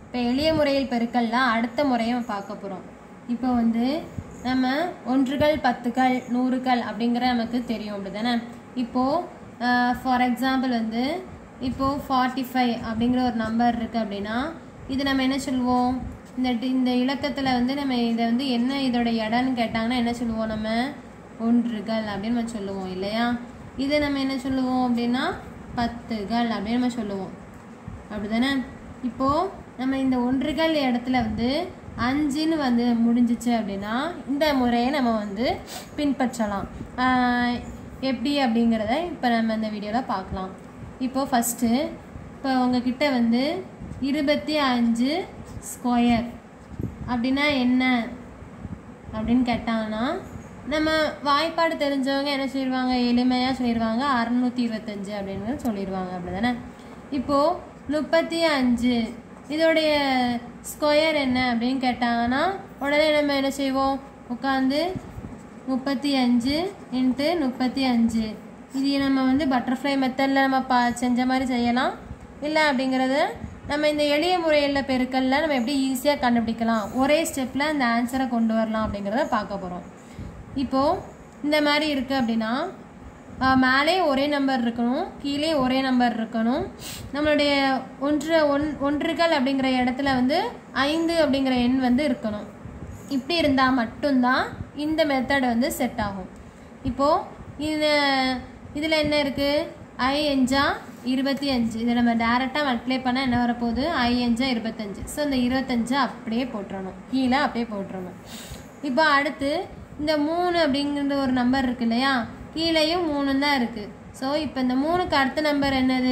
இப்போ எளிய முறையில் பெருக்கல்ல அடுத்த முறையை நம்ம பார்க்க போகிறோம் இப்போ வந்து நம்ம ஒன்றுகள் பத்துகள் நூறுகள் அப்படிங்கிற நமக்கு தெரியும் அப்படிதானே இப்போது ஃபார் எக்ஸாம்பிள் வந்து இப்போது ஃபார்ட்டி ஃபைவ் அப்படிங்கிற ஒரு நம்பர் இருக்குது அப்படின்னா இது நம்ம என்ன சொல்லுவோம் இந்த டி- இந்த இலக்கத்தில் வந்து நம்ம இதை வந்து என்ன இதோட இடம்னு கேட்டாங்கன்னா என்ன சொல்லுவோம் நம்ம ஒன்றுகள் அப்படின்னு நம்ம சொல்லுவோம் இல்லையா இதை நம்ம என்ன சொல்லுவோம் அப்படின்னா பத்துகள் அப்படின்னு நம்ம சொல்லுவோம் அப்படிதானே இப்போது நம்ம இந்த ஒன்றுகள் இடத்துல வந்து அஞ்சுன்னு வந்து முடிஞ்சிச்சு அப்படின்னா இந்த முறையை நம்ம வந்து பின்பற்றலாம் ஆஹ் எப்படி அப்படிங்கிறத இப்போ நம்ம இந்த வீடியோவில் பார்க்கலாம் இப்போது ஃபஸ்ட்டு இப்போ உங்ககிட்ட வந்து இருபத்தி அஞ்சு ஸ்கொயர் அப்படின்னா என்ன அப்படின்னு கேட்டாங்கன்னா நம்ம வாய்ப்பாடு தெரிஞ்சவங்க என்ன சொல்லிடுவாங்க எளிமையாக சொல்லிடுவாங்க அறநூற்றி இருபத்தஞ்சு அப்படின்னு சொல்லிடுவாங்க அப்படிதானே இப்போது முப்பத்தி அஞ்சு இதோடைய ஸ்கொயர் என்ன அப்படின்னு கேட்டாங்கன்னா உடனே நம்ம என்ன செய்வோம் உட்காந்து முப்பத்தி அஞ்சு இன்ட்டு முப்பத்தி அஞ்சு இது நம்ம வந்து பட்டர்ஃப்ளை மெத்தடில் நம்ம பா செஞ்ச மாதிரி செய்யலாம் இல்லை அப்படிங்கிறத நம்ம இந்த எளிய முறையில் பெருக்கல்ல நம்ம எப்படி ஈஸியாக கண்டுபிடிக்கலாம் ஒரே ஸ்டெப்பில் அந்த ஆன்சரை கொண்டு வரலாம் அப்படிங்கிறத பார்க்க போகிறோம் இப்போது இந்த மாதிரி இருக்குது அப்படின்னா ஆஹ், மேலே ஒரே நம்பர் இருக்கணும் கீழே ஒரே நம்பர் இருக்கணும் நம்மளுடைய ஒன்று ஒன் ஒன்றுகள் அப்படிங்கிற இடத்துல வந்து ஐந்து அப்படிங்கிற எண் வந்து இருக்கணும் இப்படி இருந்தால் மட்டும்தான் இந்த மெத்தட் வந்து செட் ஆகும் இப்போது இது இதில் என்ன இருக்குது ஐ எஞ்சா இருபத்தி அஞ்சு இதை நம்ம டேரெக்டாக மல்டிப்ளை பண்ணால் என்ன வரப்போகுது ஐ எஞ்சா இருபத்தஞ்சு ஸோ இந்த இருபத்தஞ்சை அப்படியே போட்டுறணும் கீழே அப்படியே போட்டுறணும் இப்போ அடுத்து இந்த மூணு அப்படிங்கிற ஒரு நம்பர் இருக்கு இல்லையா கீழேயும் மூணு தான் இருக்குது ஸோ இப்போ இந்த மூணுக்கு அடுத்த நம்பர் என்னது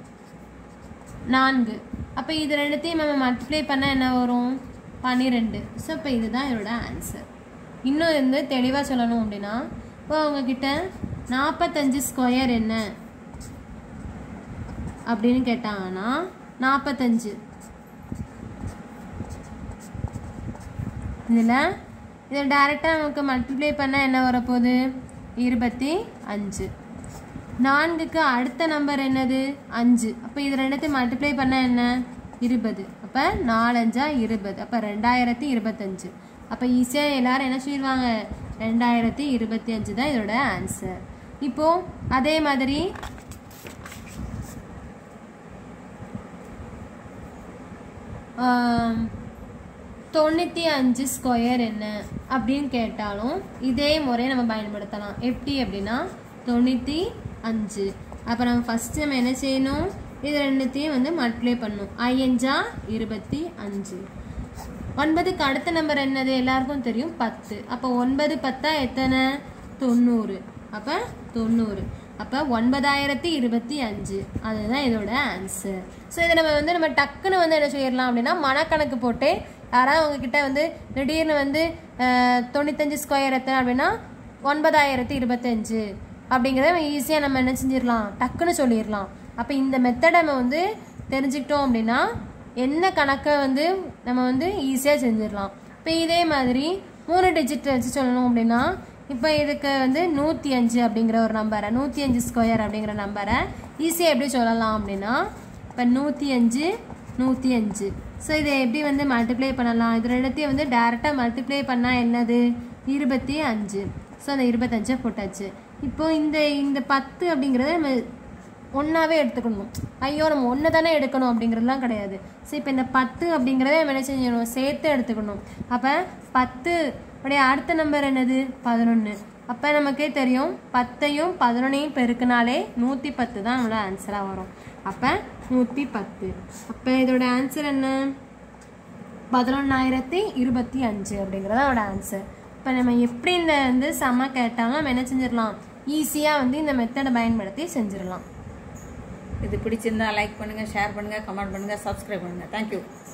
நான்கு அப்போ இது ரெண்டுத்தையும் நம்ம மல்டிப்ளை பண்ணால் என்ன வரும் பன்னிரெண்டு ஸோ இப்போ இதுதான் இதோட ஆன்சர் இன்னும் வந்து தெளிவாக சொல்லணும் அப்படின்னா இப்போ உங்ககிட்ட நாற்பத்தஞ்சு ஸ்கொயர் என்ன அப்படின்னு கேட்டாங்கன்னா நாற்பத்தஞ்சு இதில் இதை டைரெக்டாக நமக்கு மல்டிப்ளை பண்ணால் என்ன வரப்போகுது இருபத்தி அஞ்சு நான்குக்கு அடுத்த நம்பர் என்னது அஞ்சு அப்போ இது ரெண்டுத்தையும் மல்டிப்ளை பண்ணால் என்ன இருபது அப்போ நாலஞ்சா இருபது அப்போ ரெண்டாயிரத்தி இருபத்தஞ்சு அப்போ ஈஸியாக எல்லாரும் என்ன சொல்லிடுவாங்க ரெண்டாயிரத்தி இருபத்தி அஞ்சு தான் இதோட ஆன்சர் இப்போது அதே மாதிரி ஆம், தொண்ணூற்றி அஞ்சு ஸ்கொயர் என்ன அப்படின்னு கேட்டாலும் இதே முறையை நம்ம பயன்படுத்தலாம் எப்படி அப்படின்னா தொண்ணூற்றி அஞ்சு அப்போ நம்ம ஃபஸ்ட்டு நம்ம என்ன செய்யணும் இது ரெண்டுத்தையும் வந்து மல்டிப்ளை பண்ணணும் ஐயஞ்சா இருபத்தி அஞ்சு ஒன்பதுக்கு அடுத்த நம்பர் என்னது எல்லாருக்கும் தெரியும் பத்து அப்போ ஒன்பது பத்தா எத்தனை தொண்ணூறு அப்போ தொண்ணூறு அப்போ ஒன்பதாயிரத்தி இருபத்தி அஞ்சு அதுதான் இதோட ஆன்சர் ஸோ இதை நம்ம வந்து நம்ம டக்குன்னு வந்து என்ன செய்யலாம் அப்படின்னா மனக்கணக்கு போட்டு யாராவது உங்ககிட்ட வந்து திடீர்னு வந்து அஹ், தொண்ணூத்தஞ்சு ஸ்கொயர் எத்தனை அப்படின்னா ஒன்பதாயிரத்தி இருபத்தஞ்சு அப்படிங்கிறத ஈஸியாக நம்ம என்ன செஞ்சிடலாம் டக்குன்னு சொல்லிடலாம் அப்போ இந்த மெத்தடை நம்ம வந்து தெரிஞ்சுக்கிட்டோம் அப்படின்னா என்ன கணக்கை வந்து நம்ம வந்து ஈஸியாக செஞ்சிடலாம் இப்போ இதே மாதிரி மூணு டிஜிட் வச்சு சொல்லணும் அப்படின்னா இப்போ இதுக்கு வந்து நூற்றி அஞ்சு அப்படிங்கிற ஒரு நம்பரை நூற்றி அஞ்சு ஸ்கொயர் அப்படிங்கிற நம்பரை ஈஸியாக எப்படி சொல்லலாம் அப்படின்னா இப்போ நூற்றி அஞ்சு நூற்றி அஞ்சு ஸோ இதை எப்படி வந்து மல்டிப்ளை பண்ணலாம் இது ரெண்டுத்தையும் வந்து டேரெக்டாக மல்டிப்ளை பண்ணால் என்னது இருபத்தி அஞ்சு ஸோ அந்த இருபத்தஞ்சை போட்டாச்சு இப்போ இந்த இந்த பத்து அப்படிங்கிறத நம்ம ஒன்றாவே எடுத்துக்கணும் ஐயோ நம்ம ஒன்று தானே எடுக்கணும் அப்படிங்கிறதுலாம் கிடையாது ஸோ இப்போ இந்த பத்து அப்படிங்கிறத நம்ம என்ன செஞ்சணும் சேர்த்து எடுத்துக்கணும் அப்போ பத்து உடைய அடுத்த நம்பர் என்னது பதினொன்று அப்போ நமக்கே தெரியும் பத்தையும் பதினொன்னையும் பெருக்கினாலே நூற்றி பத்து தான் நம்மளோட ஆன்சராக வரும் அப்போ நூற்றி பத்து அப்போ இதோட ஆன்சர் என்ன பதினொன்றாயிரத்தி இருபத்தி அஞ்சு அப்படிங்கிறது அதோட ஆன்சர் இப்போ நம்ம எப்படி இந்த வந்து செம்ம கேட்டாலும் நம்ம என்ன செஞ்சிடலாம் ஈஸியாக வந்து இந்த மெத்தடை பயன்படுத்தி செஞ்சிடலாம் இது பிடிச்சிருந்தா லைக் பண்ணுங்கள் ஷேர் பண்ணுங்கள் கமெண்ட் பண்ணுங்கள் சப்ஸ்கிரைப் பண்ணுங்கள் தேங்க்யூ